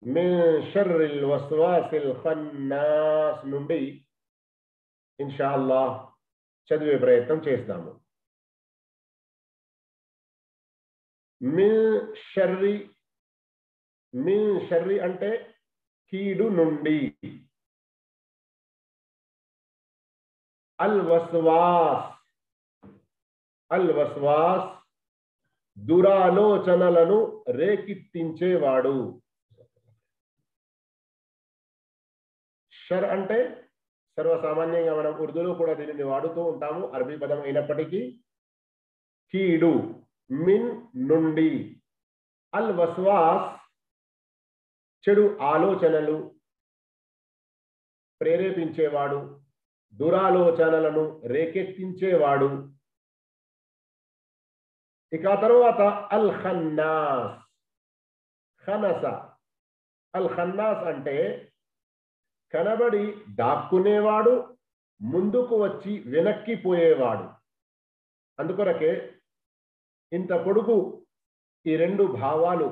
మిన్ షర్రిల్ వస్వాసిల్ ఖన్నాస్ నుండి ఇన్షా అల్లాహ్ చదివే ప్రయత్నం చేస్తాము మిన్ షర్రి మిన్ షర్రి అంటే కీడు నుండి అల్ వస్వాస్ అల్ వస్వాస్ దురాలోచనలను రేకెత్తించేవాడు షర్ అంటే సర్వసామాన్యంగా మనం ఉర్దూలో కూడా దీనిని వాడుతూ ఉంటాము అరబీ పదం అయినప్పటికీ కీడు మిన్ నుండి అల్ వస్వాస్ చెడు ఆలోచనలు ప్రేరేపించేవాడు దురాలోచనలను రేకెత్తించేవాడు ఇక తరువాత అల్ ఖన్నాస్ ఖనస అల్ ఖన్నాస్ అంటే కనబడి దాక్కునేవాడు ముందుకు వచ్చి వెనక్కిపోయేవాడు అందుకొరకే ఇంత పొడుగు ఈ రెండు భావాలు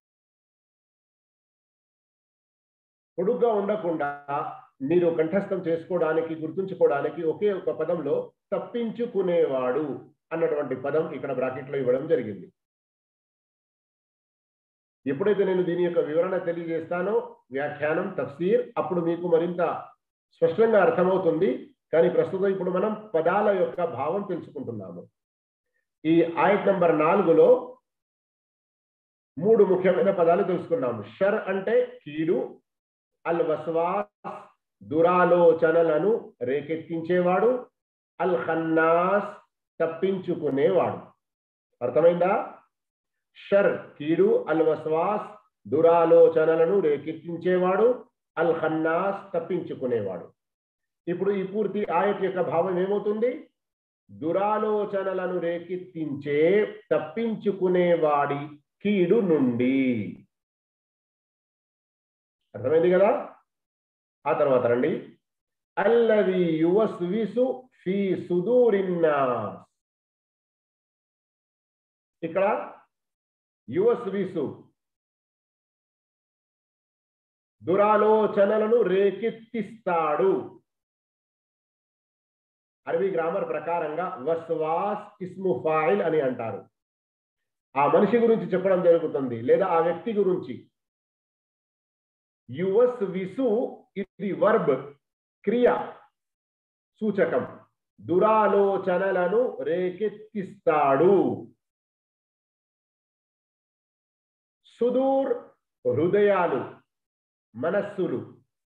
పొడుగ్గా ఉండకుండా మీరు కంఠస్థం చేసుకోవడానికి గుర్తుంచుకోవడానికి ఒకే ఒక పదంలో తప్పించుకునేవాడు అన్నటువంటి పదం ఇక్కడ బ్రాకెట్లో ఇవ్వడం జరిగింది ఎప్పుడైతే నేను దీని యొక్క వివరణ తెలియజేస్తానో వ్యాఖ్యానం తఫ్సీర్ అప్పుడు మీకు మరింత స్పష్టంగా అర్థమవుతుంది కానీ ప్రస్తుతం ఇప్పుడు మనం పదాల యొక్క భావం తెలుసుకుంటున్నాము ఈ ఆయట్ నంబర్ నాలుగులో మూడు ముఖ్యమైన పదాలు తెలుసుకున్నాము షర్ అంటే కీడు అల్ వస్వాస్ దురాలోచనలను రేకెత్తించేవాడు అల్ ఖన్నాస్ తప్పించుకునేవాడు అర్థమైందా షర్ కీడు అల్ వస్వాస్ దురాలోచనలను రేకెత్తించేవాడు అల్ ఖన్నాస్ తప్పించుకునేవాడు ఇప్పుడు ఈ పూర్తి ఆయట్ యొక్క భావం ఏమవుతుంది దురాలోచనలను రేకెత్తించే తప్పించుకునేవాడి కీడు నుండి అర్థమైంది కదా ఆ తర్వాత రండి అల్లది యువస్విసు ఫీ సుదూరిన్నాస్ ఇక్కడ యువస్విసు దురాలోచనలను రేకెత్తిస్తాడు అరబీ గ్రామర్ ప్రకారంగా వస్వాస్ ఇస్ము ఫాయిల్ అని అంటారు ఆ మనిషి గురించి చెప్పడం జరుగుతుంది లేదా ఆ వ్యక్తి గురించి యువస్ విసు ఇది వర్బ్ క్రియ సూచకం దురాలోచనలను రేకెత్తిస్తాడు సుదూర్ హృదయాలు మనస్సులు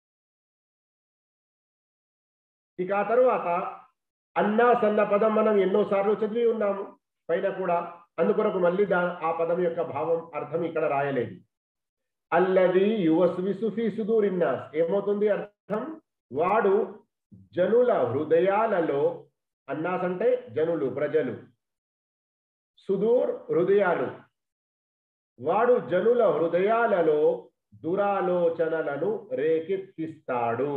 ఇక ఆ తరువాత అన్నాస్ అన్న పదం మనం ఎన్నోసార్లు చదివి ఉన్నాము పైన కూడా అందుకొరకు మళ్ళీ దా ఆ పదం యొక్క భావం అర్థం ఇక్కడ రాయలేదు అల్లది యువస్వి సుఫీ సుదూరిన్నాస్ ఏమవుతుంది అర్థం వాడు జనుల హృదయాలలో అన్నాస్ అంటే జనులు ప్రజలు సుదూర్ హృదయాలు వాడు జనుల హృదయాలలో దురాలోచనలను రేకెత్తిస్తాడు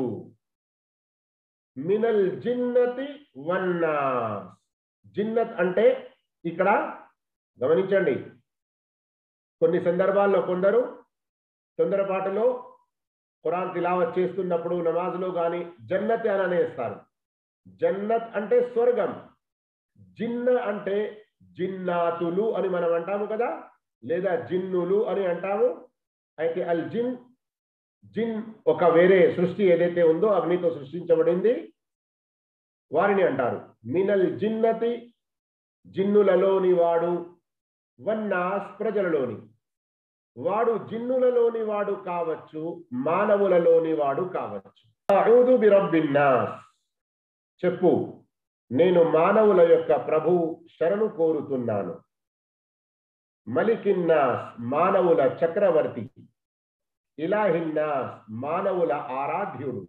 మినల్ జిన్నతి వన్నాస్ జిన్నత్ అంటే ఇక్కడ గమనించండి కొన్ని సందర్భాల్లో కొందరు తొందరపాటులో ఖురాన్ తిలావత్ చేస్తున్నప్పుడు నమాజ్లో కానీ జన్నత్ అని అనేస్తారు జన్నత్ అంటే స్వర్గం జిన్న అంటే జిన్నాతులు అని మనం అంటాము కదా లేదా జిన్నులు అని అంటాము అయితే అల్ జిన్ జిన్ ఒక వేరే సృష్టి ఏదైతే ఉందో అగ్నితో సృష్టించబడింది వారిని అంటారు మినల్ జిన్నతి జిన్నులలోని వాడు వన్నాస్ ప్రజలలోని వాడు జిన్నులలోని వాడు కావచ్చు మానవులలోని వాడు కావచ్చు అఊదు బిరబ్బిన్నాస్ చెప్పు నేను మానవుల యొక్క ప్రభు శరణు కోరుతున్నాను మలికిన్నాస్ మానవుల చక్రవర్తి ఇలాహిన్నాస్ మానవుల ఆరాధ్యుడు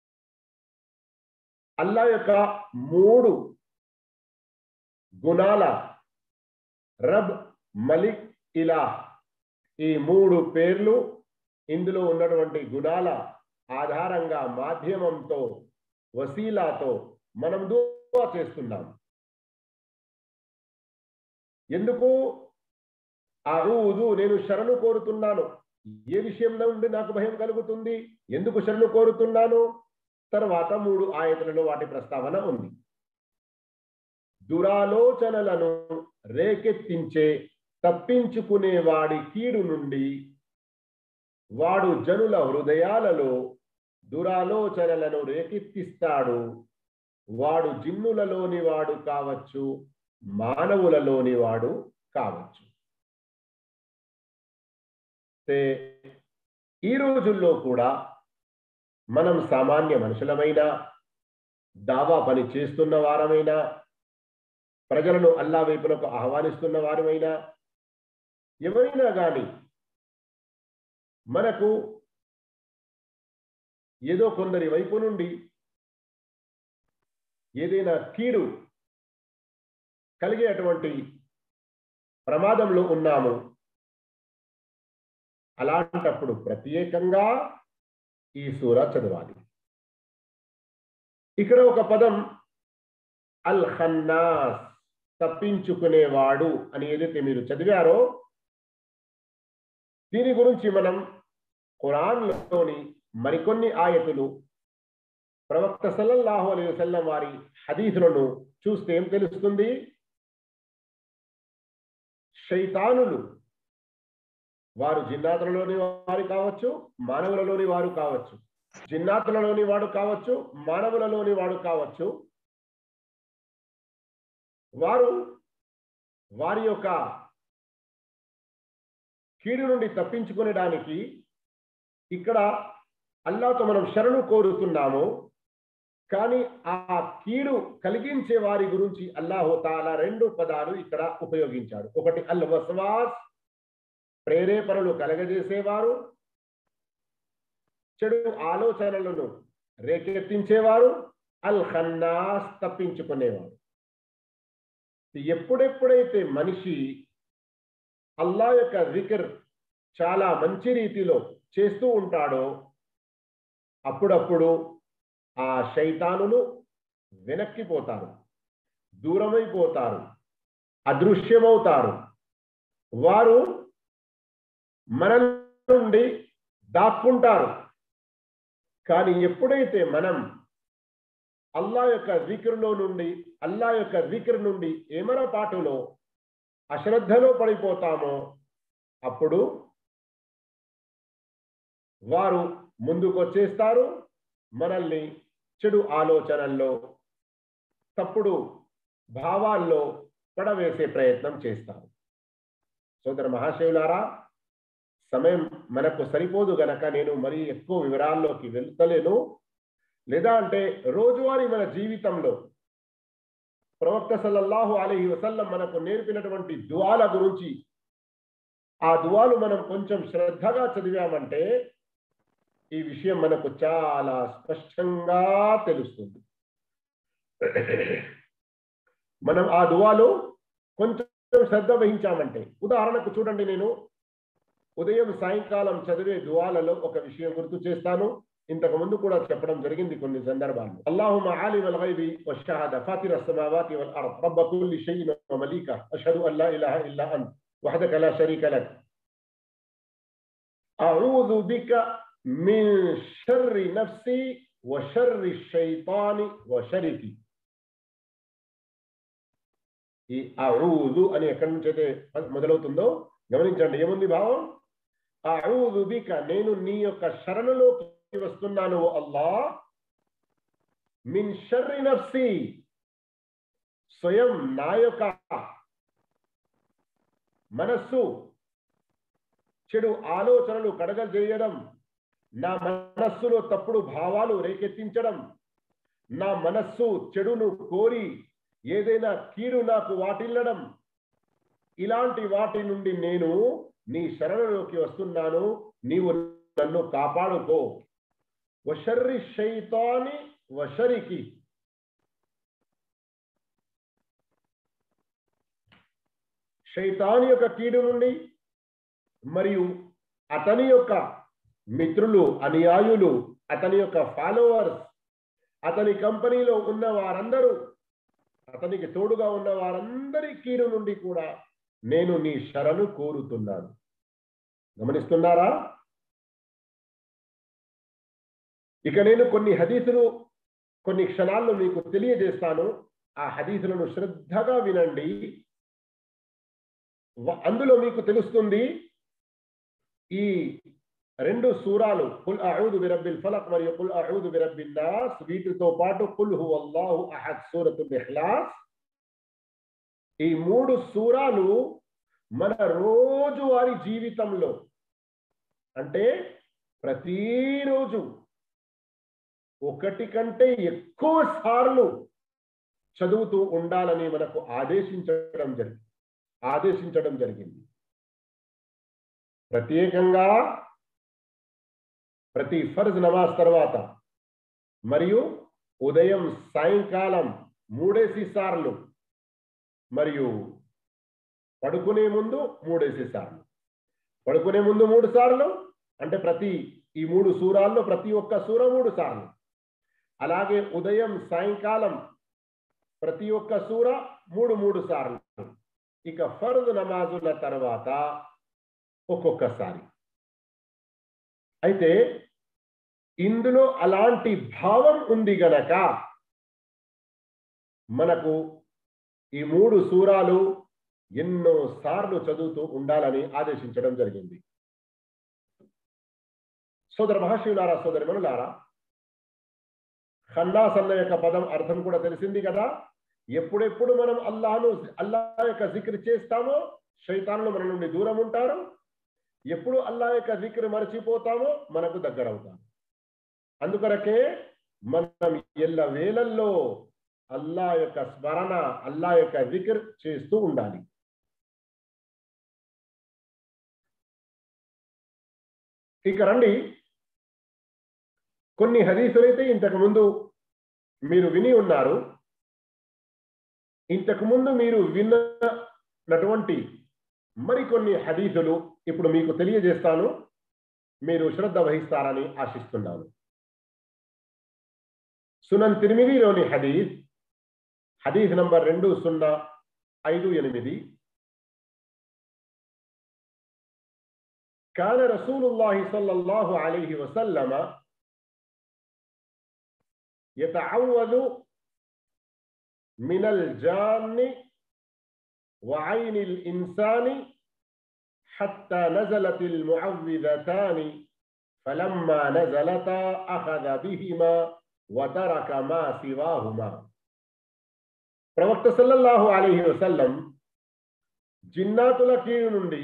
అల్లా యొక్క మూడు గుణాల రబ్ మలిక్ ఇలా ఈ మూడు పేర్లు ఇందులో ఉన్నటువంటి గుణాల ఆధారంగా మాధ్యమంతో వసీలాతో మనం దువా చేస్తున్నాం ఎందుకు అఊదు నేను శరణు కోరుతున్నాను ఏ విషయం నుండి నాకు భయం కలుగుతుంది ఎందుకు శరణు కోరుతున్నాను తర్వాత మూడు ఆయతలలో వాటి ప్రస్తావన ఉంది దురాలోచనలను రేకెత్తించే తప్పించుకునే వాడి కీడు నుండి వాడు జనుల హృదయాలలో దురాలోచనలను రేకెత్తిస్తాడు వాడు జిన్నులలోని వాడు కావచ్చు మానవులలోని వాడు కావచ్చు ఈ రోజుల్లో కూడా మనం సామాన్య మనుషులమైనా దావా పని చేస్తున్న వారమైనా ప్రజలను అల్లా వైపునకు ఆహ్వానిస్తున్న వారమైనా ఎవరైనా కానీ మనకు ఏదో కొందరి వైపు నుండి ఏదైనా కీడు కలిగేటువంటి ప్రమాదంలో ఉన్నాము అలాంటప్పుడు ప్రత్యేకంగా ఈ సూర చదవాలి ఇక్కడ ఒక పదం అల్ ఖన్నాస్ తప్పించుకునేవాడు అని ఏదైతే మీరు చదివారో దీని గురించి మనం ఖురాన్లోని మరికొన్ని ఆయతులు ప్రవక్త సల్లల్లాహు అలైహి వసల్లం వారి హదీసులను చూస్తే ఏం తెలుస్తుంది శైతానులు వారు జిన్నాతులలోని వారు కావచ్చు మానవులలోని వారు కావచ్చు జిన్నాతులలోని వాడు కావచ్చు మానవులలోని వాడు కావచ్చు వారు వారి యొక్క కీడు నుండి తప్పించుకునేడానికి ఇక్కడ అల్లాతో మనం శరణు కోరుతున్నాము కానీ ఆ కీడు కలిగించే వారి గురించి అల్లాహో తాలా రెండు పదాలు ఇక్కడ ఉపయోగించాడు ఒకటి అల్ వస్వాస్ ప్రేరేపణలు కలగజేసేవారు చెడు ఆలోచనలను రేకెత్తించేవారు అల్ ఖన్నాస్ తప్పించుకునేవారు ఎప్పుడెప్పుడైతే మనిషి అల్లా యొక్క వికర్ చాలా మంచి రీతిలో చేస్తూ ఉంటాడో అప్పుడప్పుడు ఆ శైతానులు వెనక్కిపోతారు దూరమైపోతారు అదృశ్యమవుతారు వారు మన నుండి దాక్కుంటారు కానీ ఎప్పుడైతే మనం అల్లా యొక్క విక్రులో నుండి అల్లా యొక్క విక్ర్ నుండి ఏమరపాటులో అశ్రద్ధలో పడిపోతామో అప్పుడు వారు ముందుకు వచ్చేస్తారు మనల్ని చెడు ఆలోచనల్లో తప్పుడు భావాల్లో పడవేసే ప్రయత్నం చేస్తారు సోదర మహాశివులారా సమయం మనకు సరిపోదు గనక నేను మరీ ఎక్కువ వివరాల్లోకి వెళ్తలేను లేదా అంటే రోజువారీ మన జీవితంలో ప్రవక్త సల్లల్లాహు అలహి వసల్లం మనకు నేర్పినటువంటి దువాల గురించి ఆ దువాలు మనం కొంచెం శ్రద్ధగా చదివామంటే ఈ విషయం మనకు చాలా స్పష్టంగా తెలుస్తుంది మనం ఆ దువాలో కొంచెం శ్రద్ధ వహించామంటే ఉదాహరణకు చూడండి నేను ఉదయం సాయంకాలం చదివే దువాలలో ఒక విషయం గుర్తు చేస్తాను ఇంతకు ముందు కూడా చెప్పడం జరిగింది కొన్ని సందర్భాల్లో అల్లాహుమ ఆలిమ الغيب والشهادة فاطر السماوات والأرض رب كل شيء ومليكه أشهد أن لا إله إلا أنت وحدك لا شريك لك أعوذ بك من شر نفسي وشر الشيطان وشركي ఈ అఊదు అని ఎక్కడి నుంచి అయితే మొదలవుతుందో గమనించండి ఏముంది భావం అఊదు బిక నేను నీ యొక్క శరణులోకి వస్తున్నాను అల్లా మిన్ షర్రి నఫ్సి స్వయం నా యొక్క మనస్సు చెడు ఆలోచనలు కడగజేయడం నా మనస్సులో తప్పుడు భావాలు రేకెత్తించడం నా మనస్సు చెడును కోరి ఏదైనా కీడు నాకు వాటిల్లడం ఇలాంటి వాటి నుండి నేను నీ శరణలోకి వస్తున్నాను నీవు నన్ను కాపాడుకో వషర్రి శైతాని వషరికి శైతాన్ యొక్క కీడు నుండి మరియు అతని యొక్క మిత్రులు అనుయాయులు అతని యొక్క ఫాలోవర్స్ అతని కంపెనీలో ఉన్న వారందరూ అతనికి తోడుగా ఉన్న వారందరి కీడు నుండి కూడా నేను నీ శరణు కోరుతున్నాను గమనిస్తున్నారా ఇక నేను కొన్ని హదీసులు కొన్ని క్షణాల్లో మీకు తెలియజేస్తాను ఆ హదీసులను శ్రద్ధగా వినండి వ- అందులో మీకు తెలుస్తుంది ఈ రెండు సూరాలు కుల్ అఊదు బిరబ్బిల్ ఫలక్ మరియు కుల్ అఊదు బిరబ్బిన్ నాస్ వీటితో పాటు కుల్ హువల్లాహు అహద్ సూరతుల్ ఇఖ్లాస్ ఈ మూడు సూరాలు మన రోజువారి జీవితంలో అంటే ప్రతిరోజు ఒకటి కంటే ఎక్కువ సార్లు చదువుతూ ఉండాలని మనకు ఆదేశించడం జరిగింది ఆదేశించడం జరిగింది ప్రత్యేకంగా ప్రతి ఫర్జ్ నమాజ్ తర్వాత మరియు ఉదయం సాయంకాలం మూడేసి సార్లు మరియు పడుకునే ముందు మూడేసి సార్లు పడుకునే ముందు మూడు సార్లు అంటే ప్రతి ఈ మూడు సూరాల్లో ప్రతి ఒక్క సూర మూడు సార్లు అలాగే ఉదయం సాయంకాలం ప్రతి ఒక్క సూర మూడు మూడు సార్లు ఇక ఫర్ద్ నమాజుల తర్వాత ఒక్కొక్కసారి అయితే ఇందులో అలాంటి భావం ఉంది గనక మనకు ఈ మూడు సూరాలు ఎన్నో సార్లు చదువుతూ ఉండాలని ఆదేశించడం జరిగింది సోదర మహాశివులారా సోదరి మనులారా ఖన్నాస్ అన్న యొక్క పదం అర్థం కూడా తెలిసింది కదా ఎప్పుడెప్పుడు మనం అల్లాహను అల్లా యొక్క జిక్ర్ చేస్తామో శైతానులు మన నుండి దూరం ఉంటారు ఎప్పుడు అల్లా యొక్క జిక్ర్ మరచిపోతామో మనకు దగ్గర అవుతాం అందుకొరకే మనం ఎల్ల వేళల్లో అల్లా యొక్క స్మరణ అల్లా యొక్క జిక్ర్ చేస్తూ ఉండాలి ఇక రండి కొన్ని హదీసులైతే ఇంతకు ముందు మీరు విని ఉన్నారు ఇంతకు ముందు మీరు విన్నటువంటి మరికొన్ని హదీసులు ఇప్పుడు మీకు తెలియజేస్తాను మీరు శ్రద్ధ వహిస్తారని ఆశిస్తున్నాను సునన్ తిరిమిదిలోని హదీస్ హదీస్ నంబర్ రెండు సున్నా ఐదు ఎనిమిది كان رسول الله صلى الله عليه وسلم يتعوذ من الجان وعين الإنسان حتى نزلت المعوذتان فلما نزلتا أخذ بهما وترك ما سواهما ప్రవక్త సల్లల్లాహు అలీహి వసల్లం జిన్నాతుల కీడు నుండి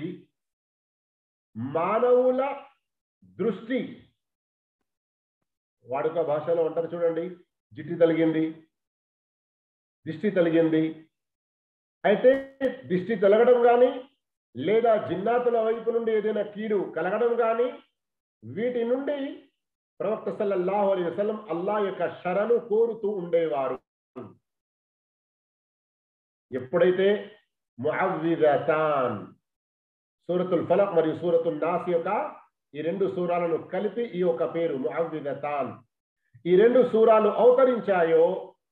మానవుల దృష్టి వాడుక భాషలో అంటారు చూడండి జిట్టి తలిగింది దిష్టి తలిగింది అయితే దిష్టి తొలగడం కానీ లేదా జిన్నాతుల వైపు నుండి ఏదైనా కీడు కలగడం కానీ వీటి నుండి ప్రవక్త సల్లల్లాహు అలీ వసల్లం అల్లా యొక్క శరణు కోరుతూ ఉండేవారు ఎప్పుడైతే ముఅవ్విదతాన్ సూరతుల్ ఫలక్ మరియు సూరతుల్ నాస్ యొక్క ఈ రెండు సూరాలను కలిపి ఈ యొక్క పేరు ముఅవ్విదతాన్ ఈ రెండు సూరాలు అవతరించాయో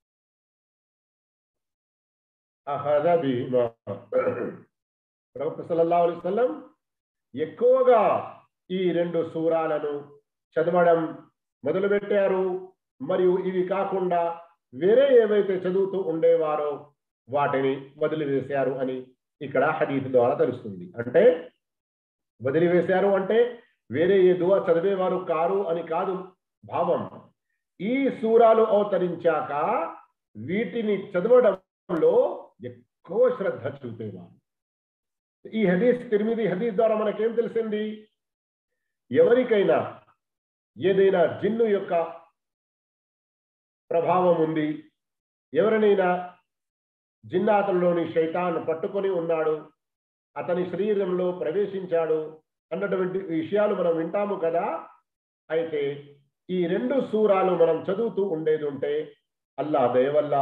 అహద బీమా ప్రవక్త సల్లల్లాహు అలైహి వసల్లం ఎక్కువగా ఈ రెండు సూరాలను చదవడం మొదలుపెట్టారు మరియు ఇవి కాకుండా వేరే ఏవైతే చదువుతూ ఉండేవారో వాటిని వదిలివేశారు అని ఇక్కడ హదీత్ ద్వారా తెలుస్తుంది అంటే వదిలివేశారు అంటే వేరే ఏ దువా చదివేవారు కారు అని కాదు భావం ఈ సూరాలు అవతరించాక వీటిని చదవడంలో ఎక్కువ శ్రద్ధ చూపేవారు ఈ హదీస్ తిరిమిది హదీస్ ద్వారా మనకేం తెలిసింది ఎవరికైనా ఏదైనా జిన్ను యొక్క ప్రభావం ఉంది ఎవరినైనా జిన్నాతుల్లోని శైతాన్ పట్టుకొని ఉన్నాడు అతని శరీరంలో ప్రవేశించాడు అన్నటువంటి విషయాలు మనం వింటాము కదా అయితే ఈ రెండు సూరాలు మనం చదువుతూ ఉండేది ఉంటే అల్లా దయ వల్ల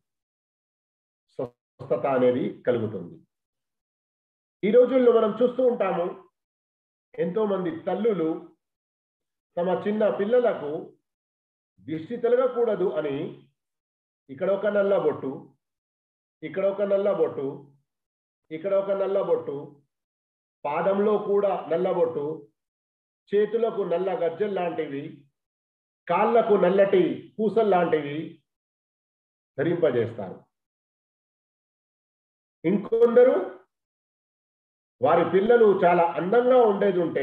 స్వస్థత అనేది కలుగుతుంది ఈ రోజుల్లో మనం చూస్తూ ఉంటాము ఎంతో మంది తల్లులు తమ చిన్న పిల్లలకు దిష్టి తొలగకూడదు అని ఇక్కడ ఒక నల్ల బొట్టు ఇక్కడ ఒక నల్ల బొట్టు ఇక్కడ ఒక నల్ల బొట్టు పాదంలో కూడా నల్లబొట్టు చేతులకు నల్ల గజ్జల్ లాంటివి కాళ్లకు నల్లటి పూసల్ లాంటివి ధరింపజేస్తారు ఇంకొందరు వారి పిల్లలు చాలా అందంగా ఉండేది ఉంటే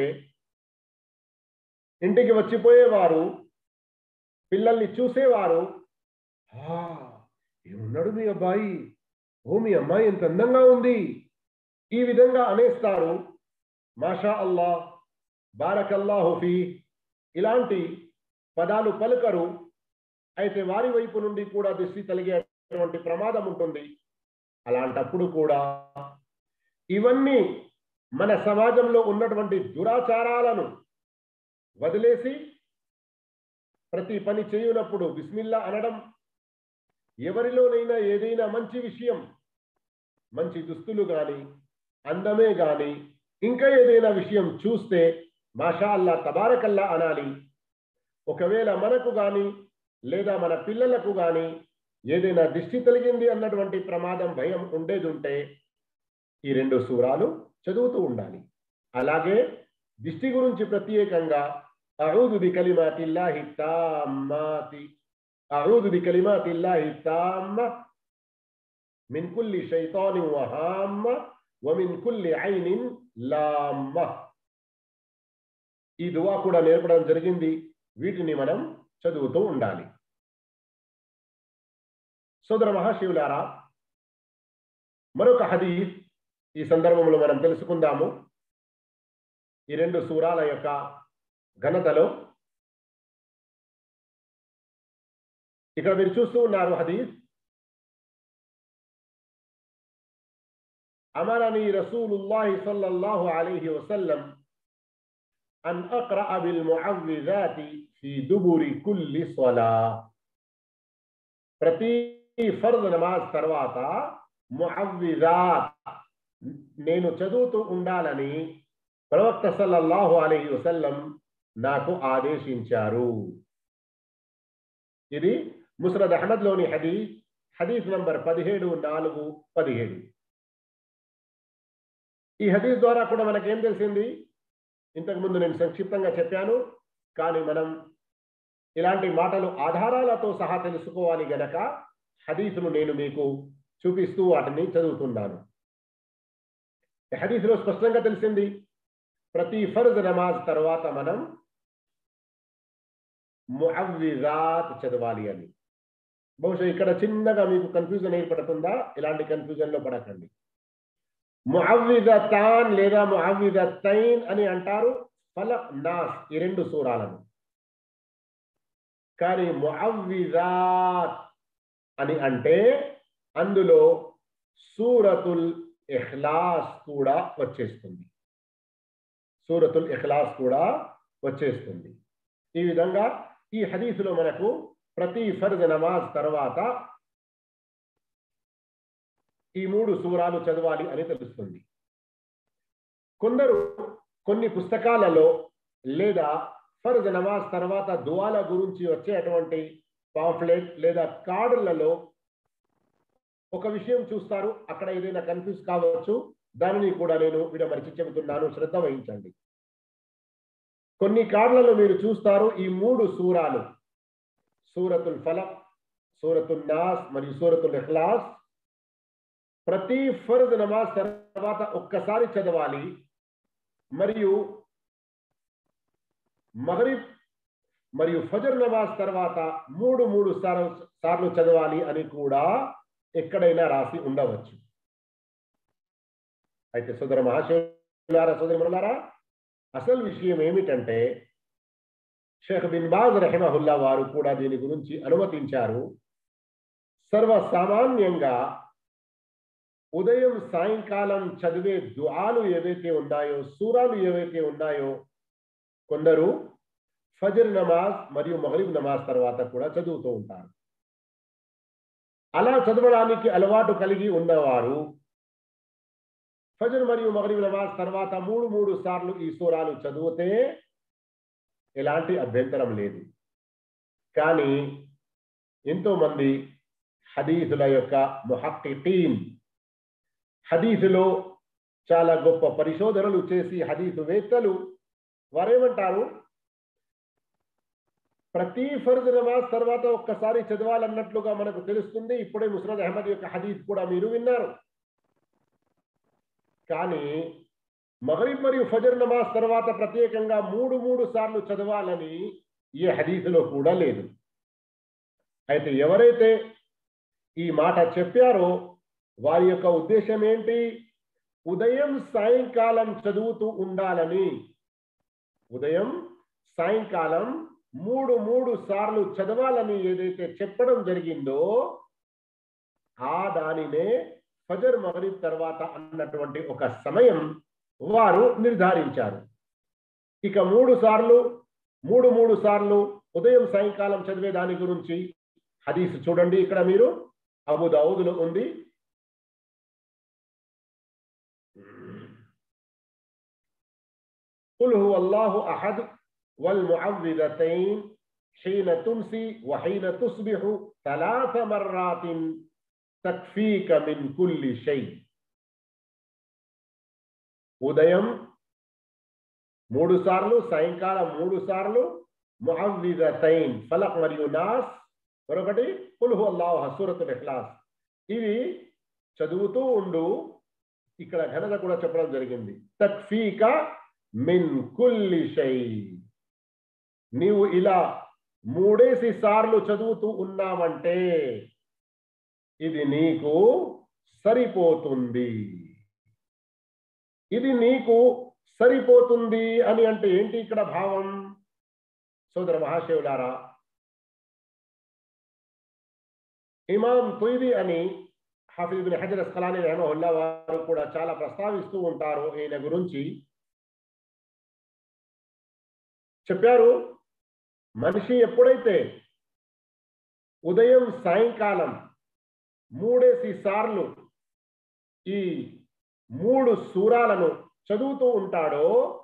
ఇంటికి వచ్చిపోయేవారు పిల్లల్ని చూసేవారు "ఆ, ఏమున్నాడు మీ అబ్బాయి ఓ మీ అమ్మాయి ఎంత అందంగా ఉంది ఈ విధంగా అనేస్తారు మాషా అల్లా బారకల్లాహు ఫీ ఇలాంటి పదాలు పలుకరు అయితే వారి వైపు నుండి కూడా దృష్టి కలిగేటువంటి ప్రమాదం ఉంటుంది అలాంటప్పుడు కూడా ఇవన్నీ మన సమాజంలో ఉన్నటువంటి దురాచారాలను వదిలేసి ప్రతి పని చేయునప్పుడు బిస్మిల్లా అనడం ఎవరిలోనైనా ఏదైనా మంచి విషయం మంచి దుస్తులు కానీ అందమే కానీ ఇంకా ఏదైనా విషయం చూస్తే మాషా అల్లా తబారకల్లా అనాలి ఒకవేళ మనకు కానీ లేదా మన పిల్లలకు కానీ ఏదైనా దిష్టి తొలగింది అన్నటువంటి ప్రమాదం భయం ఉండేది ఉంటే ఈ రెండు సూరాలు చదువుతూ ఉండాలి అలాగే దిష్టి గురించి ప్రత్యేకంగా అఊదు బి కలిమాతిల్లాహి తామ్మాతి అఊదు బి కలిమాతిల్లాహి తామ్మ మిన్ కుల్లి షైతాని వహామ్మ వమిన్ కుల్లి ఐనిన్ లామ్మ ఈ దువా కూడా నేర్పడం జరిగింది వీటిని మనం చదువుతూ ఉండాలి సోదర మహాశివులారా మరొక హదీఫ్ ఈ సందర్భంలో మనం తెలుసుకుందాము ఈ రెండు సూరాల యొక్క ఘనతలో ఇక్కడ మీరు చూస్తూ ఉన్నారు హదీఫ్ అమరని రసూలుల్లాహి సల్లల్లాహు అలైహి వసల్లం అన్ అక్రఅ బిల్ ముఅవ్విజాతి ఫీ దుబురి కుల్లి సలా ప్రతి ఫర్ద్ నమాజ్ తర్వాత ముఅవ్విజాత్ నేను చదువుతూ ఉండాలని ప్రవక్త సల్లల్లాహు అలైహి వసల్లం నాకు ఆదేశించారు ఇది ముస్రద్ అహ్మద్ లోని హదీస్ హదీస్ నంబర్ పదిహేడు నాలుగు పదిహేడు ఈ హదీస్ ద్వారా కూడా మనకేం తెలిసింది ఇంతకు ముందు నేను సంక్షిప్తంగా చెప్పాను కానీ మనం ఇలాంటి మాటలు ఆధారాలతో సహా తెలుసుకోవాలి గనక హదీసును నేను మీకు చూపిస్తూ వాటిని చదువుతున్నాను హదీసులో స్పష్టంగా తెలిసింది ప్రతి ఫర్జ్ నమాజ్ తర్వాత మనం ముఅవ్విజాత్ చదవాలి అని బహుశా ఇక్కడ చిన్నగా మీకు కన్ఫ్యూజన్ ఏర్పడుతుందా ఇలాంటి కన్ఫ్యూజన్ లో పడకండి ముఅవ్విజతాన్ లేదా ముఅవ్విజతైన్ అని అంటారు ఫలక్ నాస్ ఈ రెండు సూరాలను కానీ ముఅవ్విజాత్ అని అంటే అందులో సూరతుల్ ఇఖ్లాస్ కూడా వచ్చేస్తుంది సూరతుల్ ఇఖ్లాస్ కూడా వచ్చేస్తుంది ఈ విధంగా ఈ హదీసులో మనకు ప్రతి ఫర్జ్ నమాజ్ తర్వాత ఈ మూడు సూరాలు చదవాలి అని తెలుస్తుంది కొందరు కొన్ని పుస్తకాలలో లేదా ఫర్జ్ నమాజ్ తర్వాత దువాల గురించి వచ్చేటువంటి పాంఫ్లెట్ లేదా కార్డులలో ఒక విషయం చూస్తారు అక్కడ ఏదైనా కన్ఫ్యూజ్ కావచ్చు దానిని కూడా నేను విడమరిచి చెబుతున్నాను శ్రద్ధ వహించండి కొన్ని కార్డులలో మీరు చూస్తారు ఈ మూడు సూరాలు సూరతుల్ ఫలక్ సూరతుల్ నాస్ మరియు సూరతుల్ ఇఖ్లాస్ ప్రతి ఫర్జ్ నమాజ్ తర్వాత ఒక్కసారి చదవాలి మరియు మగరిబ్ మరియు ఫజర్ నమాజ్ తర్వాత మూడు మూడు సార్లు సార్లు చదవాలి అని కూడా ఎక్కడైనా రాసి ఉండవచ్చు అయితే సోదర మహాశివులారా సోదరిమనులారా అసలు విషయం ఏమిటంటే షేఖ్ బిన్ బాజ్ రెహమహుల్లా వారు కూడా దీని గురించి అనుమతించారు సర్వసామాన్యంగా ఉదయం సాయంకాలం చదివే దుఆలు ఏవైతే ఉన్నాయో సూరాలు ఏవైతే ఉన్నాయో కొందరు ఫజర్ నమాజ్ మరియు మగరిబ్ నమాజ్ తర్వాత కూడా చదువుతూ ఉంటారు అలా చదవడానికి అలవాటు కలిగి ఉన్నవారు ఫజర్ మరియు మగరిబ్ నమాజ్ తర్వాత మూడు మూడు సార్లు ఈ సూరాలు చదివితే ఎలాంటి అభ్యంతరం లేదు కానీ ఎంతో మంది హదీసుల యొక్క ముహక్కిటీన్ హదీసులో చాలా గొప్ప పరిశోధనలు చేసి హదీసు వేత్తలు వారేమంటారు ప్రతి ఫర్జ్ నమాజ్ తర్వాత ఒక్కసారి చదవాలన్నట్లుగా మనకు తెలుస్తుంది ఇప్పుడే ముస్రద్ అహ్మద్ యొక్క హదీస్ కూడా మీరు విన్నారు కానీ మగరిబ్ మరియు ఫజర్ నమాజ్ తర్వాత ప్రత్యేకంగా మూడు మూడు సార్లు చదవాలని ఈ హదీసులో కూడా లేదు అయితే ఎవరైతే ఈ మాట చెప్పారో వారి యొక్క ఉద్దేశం ఏంటి ఉదయం సాయంకాలం చదువుతూ ఉండాలని ఉదయం సాయంకాలం మూడు మూడు సార్లు చదవాలని ఏదైతే చెప్పడం జరిగిందో ఆ దానినే ఫజర్ మగరిబ్ తర్వాత అన్నటువంటి ఒక సమయం వారు నిర్ధారించారు ఇక మూడు సార్లు మూడు మూడు సార్లు ఉదయం సాయంకాలం చదివే దాని గురించి హదీస్ చూడండి ఇక్కడ మీరు అబు దావుదులో ఉంది قل هو الله أحد والمعوذتين حين تمسي وحين تصبح ثلاث مرات تكفيك من كل شيء ఉదయం మూడు సార్లు సాయంకాలం మూడు సార్లు ముఅవ్విదతైన్ ఫలక్ మరియు నాస్ మరొకటి కుల్హు అల్లాహ్ సూరతుల్ ఇఖ్లాస్ ఇవి చదువుతూ ఉండు ఇక్కడ ఘనత కూడా చెప్పడం జరిగింది తక్ఫీక మిన్ కుల్లి షై నీవు ఇలా మూడేసి సార్లు చదువుతూ ఉన్నావంటే ఇది నీకు సరిపోతుంది ఇది నీకు సరిపోతుంది అని అంటే ఏంటి ఇక్కడ భావం సోదర మహాశివులారా ఇమాం తొయ్ది అని హాఫీజ్ బిన్ హజర్ అస్కలాని రెహమహుల్లా వారు కూడా చాలా ప్రస్తావిస్తూ ఉంటారు ఈయన గురించి చెప్పారు మనిషి ఎప్పుడైతే ఉదయం సాయంకాలం మూడేసి సార్లు ఈ మూడు సూరాలను చదువుతూ ఉంటాడో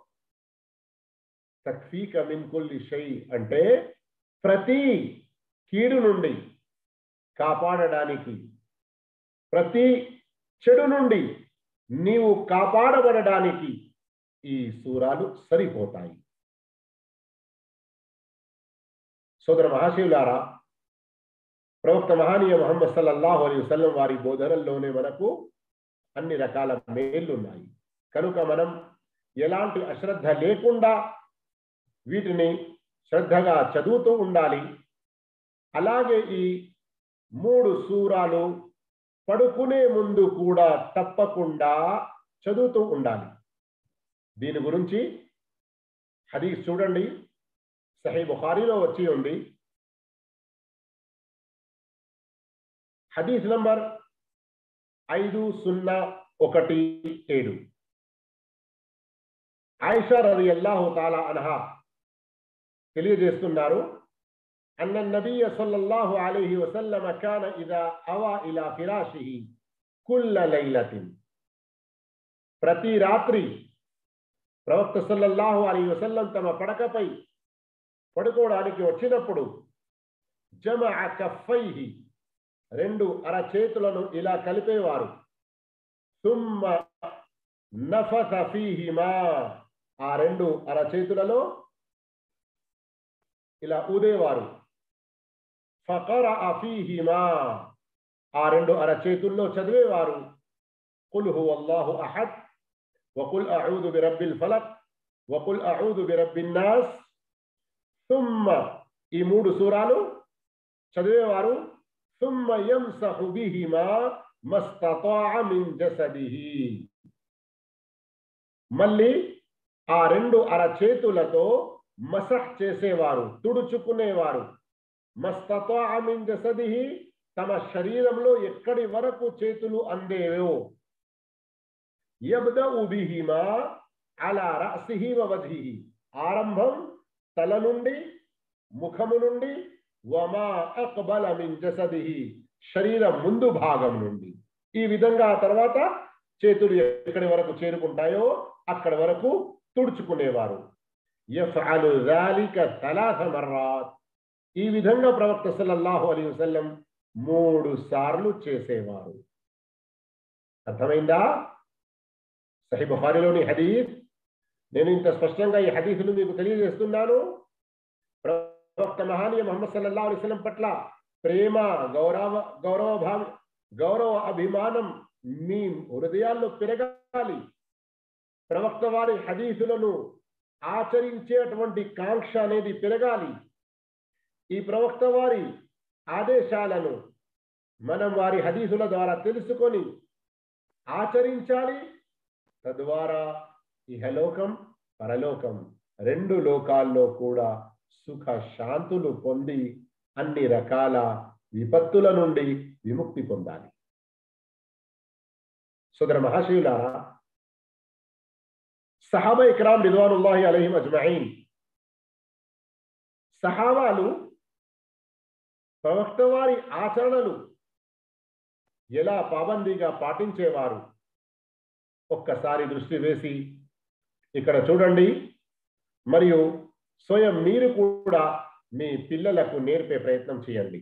తక్ఫీక మిన్ కుల్లి షై అంటే ప్రతి కీడు నుండి కాపాడడానికి ప్రతి చెడు నుండి నీవు కాపాడబడడానికి ఈ సూరాలు సరిపోతాయి సోదర మహాశివులారా ప్రవక్త మహానీయ మొహమ్మద్ సల్లల్లాహు అలీ వసల్లం వారి బోధనల్లోనే మనకు అన్ని రకాల మేళ్లున్నాయి కనుక మనం ఎలాంటి అశ్రద్ధ లేకుండా వీటిని శ్రద్ధగా చదువుతూ ఉండాలి అలాగే ఈ మూడు సూరాలు పడుకునే ముందు కూడా తప్పకుండా చదువుతూ ఉండాలి దీని గురించి హదీస్ చూడండి సహీ బుఖారీలో వచ్చి ఉంది హదీస్ నంబర్ ఐదు సున్నా ఒకటి ఏడు ఆయిషా రది అల్లాహు తాలా అనహా తెలియజేస్తున్నారు أن النبي صلى الله عليه وسلم كان إذا أوى إلى فراشه كل ليلة ప్రతి రాత్రి ప్రవక్త సల్లల్లాహు అలీ వసల్లం తమ పడకపై పడుకోవడానికి వచ్చినప్పుడు జమ కఫైహి రెండు అరచేతులను ఇలా కలిపేవారు తుమ్మ నఫస ఫీహిమా ఆ రెండు అరచేతులలో ఇలా ఊదేవారు ఫకర అఫీహిమా ఆ రెండు అరచేతుల్లో చదివేవారు కుల్ హు అల్లాహు అహద్ వకుల్ అఊదు బిరబ్బిల్ ఫలక్ వకుల్ అఊదు బిరబ్బిన్ నాస్ తుమ్మ ఈ మూడు సూరాలు చదివేవారు ثم يمسح بهما ما استطاع من جسده మళ్ళీ ఆ రెండు అరచేతులతో మసహ్ చేసేవారు తుడుచుకునేవారు మస్తతా మిన్ జసదిహి తమ శరీరంలో ఎక్కడి వరకు చేతులు అందేవో యబ్దఉ బిహిమా అలా రసిహి వవధిహి ఆరంభం తల నుండి ముఖము నుండి వమా అక్బల మిన్ జసదిహి శరీరం ముందు భాగం నుండి ఈ విధంగా ఆ తర్వాత చేతులు ఎక్కడి వరకు చేరుకుంటాయో అక్కడి వరకు తుడుచుకునేవారు యఫ్అలు ذلك ثلاث مرات ఈ విధంగా ప్రవక్త సల్లల్లాహు అలైహి వసల్లం మూడు సార్లు చేసేవారు అర్థమైందా సహీ బుఖారిలోని హదీస్ నేను ఇంత స్పష్టంగా ఈ హదీసులు మీకు తెలియజేస్తున్నాను ప్రవక్త మహానీయ మహమ్మద్ సల్లల్లాహు అలైహి వసల్లం పట్ల ప్రేమ గౌరవ గౌరవ భావ గౌరవ అభిమానం మీ హృదయాల్లో పెరగాలి ప్రవక్త వారి హదీసులను ఆచరించేటువంటి కాంక్ష అనేది పెరగాలి ఈ ప్రవక్త వారి ఆదేశాలను మనం వారి హదీసుల ద్వారా తెలుసుకొని ఆచరించాలి తద్వారా ఇహలోకం పరలోకం రెండు లోకాల్లో కూడా సుఖ శాంతులు పొంది అన్ని రకాల విపత్తుల నుండి విముక్తి పొందాలి సోదర మహాశివులారా సహాబా ఇక్రామ్ రిద్వానుల్లాహి అలహిం అజ్మঈన్ సహాబాలు ప్రవక్త వారి ఆచరణలు ఎలా పాబందీగా పాటించేవారు ఒక్కసారి దృష్టి వేసి ఇక్కడ చూడండి మరియు స్వయం మీరు కూడా మీ పిల్లలకు నేర్పే ప్రయత్నం చేయండి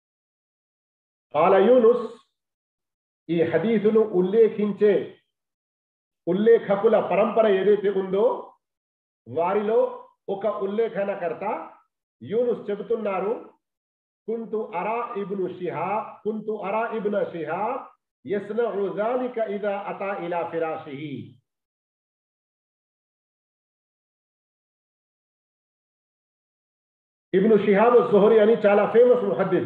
యూనుస్ ఈ హదీసును ఉల్లేఖించే ఉల్లేఖకుల పరంపర ఏదైతే ఉందో వారిలో ఒక ఉల్లేఖనకర్త యూనుస్ చెబుతున్నారు కుంతు అరా ఇబ్ను షిహాబ్ కుంతు అరా ఇబ్న షిహాబ్ యస్నఉ ذلك اذا اتى الى فراشه ఇబ్ను షిహాబ్ జుహరి అని చాలా ఫేమస్ ముహద్దిస్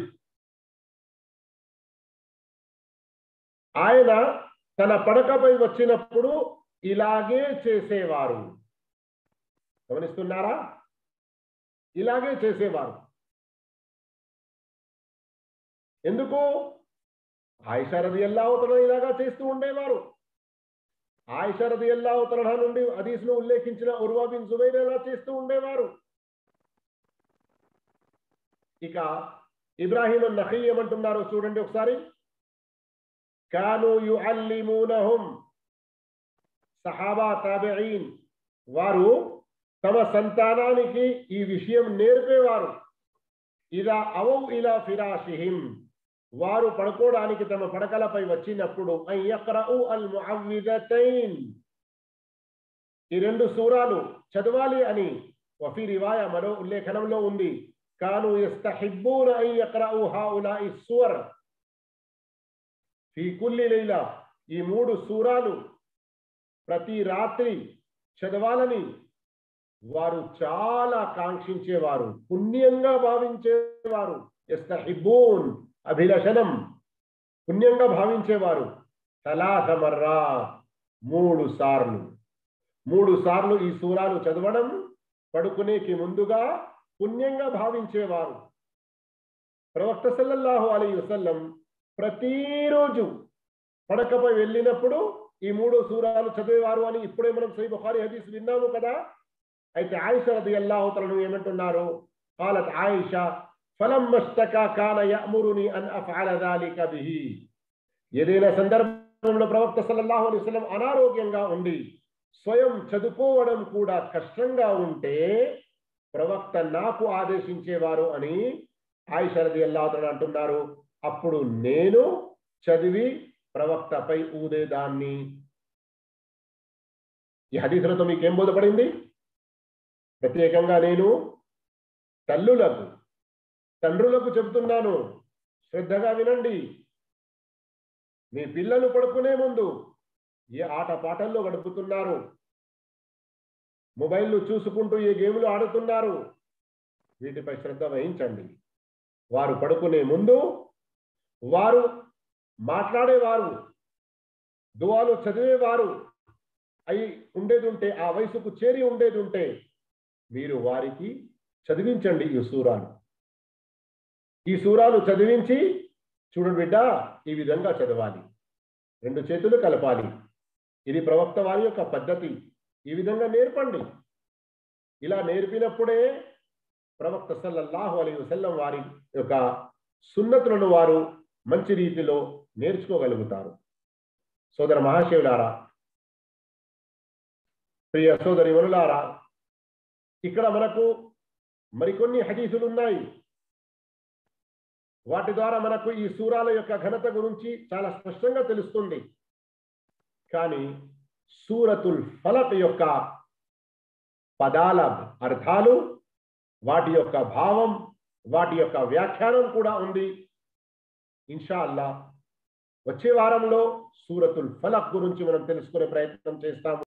ఆయన తన పడకపై వచ్చినప్పుడు ఇలాగే చేసేవారు గమనిస్తున్నారా ఇలాగే చేసేవారు ఎందుకు ఆయిషారది ఎల్లావతల ఇలాగా చేస్తూ ఉండేవారు ఆయిషారది ఎల్లావతల నుండి హదీస్ను ఉల్లేఖించిన ఉర్వా బిన్ జుబైర్ ఎలా చేస్తూ ఉండేవారు ఇక ఇబ్రాహీం నఖీ ఏమంటున్నారు చూడండి ఒకసారి కాను యుఅల్లిమూనహుం సహాబా తాబిఈన్ వారు తమ సంతానానికి ఈ విషయం నేర్పేవారు ఇదా అవౌ ఇలా ఫిరాషిహిం వారు పడుకోవడానికి తమ పడకలపై వచ్చినప్పుడు అల్ ముఅవ్విదతైన్ ఈ రెండు సూరాలు చదవాలి అని వఫీ రివాయ మరో ఉల్లేఖనంలో ఉంది కాను యస్తహిబ్బూన అన్ యక్రౌ హౌలాయి సువర్ ఫీ కుల్లి లైలా ఈ మూడు సూరాలు ప్రతి రాత్రి చదవాలని వారు చాలా కాంక్షించేవారు పుణ్యంగా భావించేవారు ఎస్తహిబ్బూన్ అభిలషణం పుణ్యంగా భావించేవారు తలాస మర్రా మూడు సార్లు మూడు సార్లు ఈ సూరాలు చదవడం పడుకునేకి ముందుగా పుణ్యంగా భావించేవారు ప్రవక్త సల్లల్లాహు అలీ వసల్లం ప్రతిరోజు పడకపై వెళ్ళినప్పుడు ఈ మూడు సూరాలు చదివేవారు అని ఇప్పుడే మనం సై బుఖారి హదీస్ విన్నాము కదా అయితే ఆయిష రది అల్లాహుతలను ఏమంటున్నారు قالت عائشة فلما اشتكى كان يأمرني أن أفعل ذلك به ఏదైనా సందర్భంలో ప్రవక్త సల్లల్లాహు అలైహి వసల్లం అనారోగ్యంగా ఉండి స్వయం చదువుకోవడం కూడా కష్టంగా ఉంటే ప్రవక్త నాకు ఆదేశించేవారు అని ఆయిషరది అల్లాహతను అంటున్నారు అప్పుడు నేను చదివి ప్రవక్తపై ఊదేదాన్ని ఈ హదీసులతో మీకేం బోధపడింది ప్రత్యేకంగా నేను తల్లులకు తండ్రులకు చెబుతున్నాను శ్రద్ధగా వినండి మీ పిల్లలు పడుకునే ముందు ఏ ఆట పాటల్లో గడుపుతున్నారు మొబైల్లు చూసుకుంటూ ఏ గేములు ఆడుతున్నారు వీటిపై శ్రద్ధ వహించండి వారు పడుకునే ముందు వారు మాట్లాడేవారు దువాలు చదివేవారు అయి ఉండేది ఉంటే ఆ వయసుకు చేరి ఉండేది ఉంటే మీరు వారికి చదివించండి ఈ సూరాలు ఈ సూరాలు చదివించి చూడండి బిడ్డ ఈ విధంగా చదవాలి రెండు చేతులు కలపాలి ఇది ప్రవక్త వారి యొక్క పద్ధతి ఈ విధంగా నేర్పండి ఇలా నేర్పినప్పుడే ప్రవక్త సల్లల్లాహు అలీ వసల్లం వారి యొక్క సున్నతులను వారు మంచి రీతిలో నేర్చుకోగలుగుతారు సోదర మహాశివులారా ప్రియ సోదరి వనులారా ఇక్కడ మనకు మరికొన్ని హదీసులు ఉన్నాయి వాటి ద్వారా మనకు ఈ సూరాల యొక్క ఘనత గురించి చాలా స్పష్టంగా తెలుస్తుంది కానీ సూరతుల్ ఫలక్ యొక్క పదాల అర్థాలు వాటి యొక్క భావం వాటి యొక్క వ్యాఖ్యానం కూడా ఉంది ఇన్షా అల్లా వచ్చే వారంలో సూరతుల్ ఫలక్ గురించి మనం తెలుసుకునే ప్రయత్నం చేస్తాము